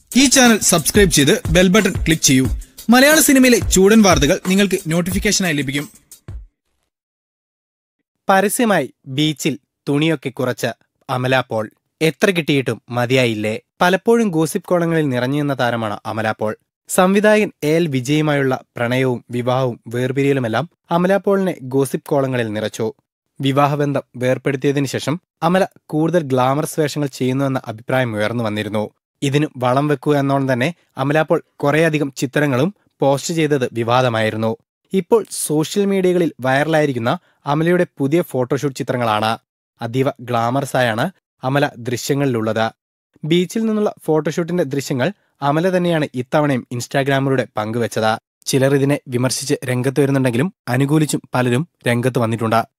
ഈ channel subscribe ചെയ്ത് bell button click ചെയ്യൂ മലയാള സിനിമയിലെ ചൂടൻ വാർത്തകൾ നിങ്ങൾക്ക് നോട്ടിഫിക്കേഷനായി ലഭിക്കും പരസ്യമായി ബീച്ചിൽ തുണിയൊക്കെ കുറച്ച് അമല പോൾ എത്ര കിട്ടിയിട്ടും മതിയായില്ലേ പലപ്പോഴും ഗോസിപ്പ് കോളങ്ങളിൽ നിറഞ്ഞു നിന്ന താരമാണ് അമല പോൾ സംവിധായകൻ എ എൽ വിജയുമായുള്ള പ്രണയവും വിവാഹവും വേർപിരിയലുമെല്ലാം അമല പോളിനെ ഗോസിപ്പ് കോളങ്ങളിൽ നിറച്ചു വിവാഹബന്ധം വേർപ്പെടുത്തിയതിനു ശേഷം അമല കൂടുതൽ ഗ്ലാമറസ് വേഷങ്ങൾ ചെയ്യുന്നുവെന്ന അഭിപ്രായം ഉയർന്നു വന്നിരുന്നു ഇതിന് വളം വെക്കുക എന്നോണം തന്നെ അമല പോൾ കുറേയധികം ചിത്രങ്ങളും പോസ്റ്റ് ചെയ്തത് വിവാദമായിരുന്നു ഇപ്പോൾ സോഷ്യൽ മീഡിയകളിൽ വൈറലായിരിക്കുന്ന അമലയുടെ പുതിയ ഫോട്ടോഷൂട്ട് ചിത്രങ്ങളാണ് അതീവ ഗ്ലാമറസ് ആയാണ് അമല ദൃശ്യങ്ങളിലുള്ളത് ബീച്ചിൽ നിന്നുള്ള ഫോട്ടോഷൂട്ടിന്റെ ദൃശ്യങ്ങൾ അമല തന്നെയാണ് ഇത്തവണയും ഇൻസ്റ്റാഗ്രാമിലൂടെ പങ്കുവച്ചത് ചിലർ ഇതിനെ വിമർശിച്ച് രംഗത്ത് വരുന്നുണ്ടെങ്കിലും അനുകൂലിച്ചും പലരും രംഗത്ത് വന്നിട്ടുണ്ട്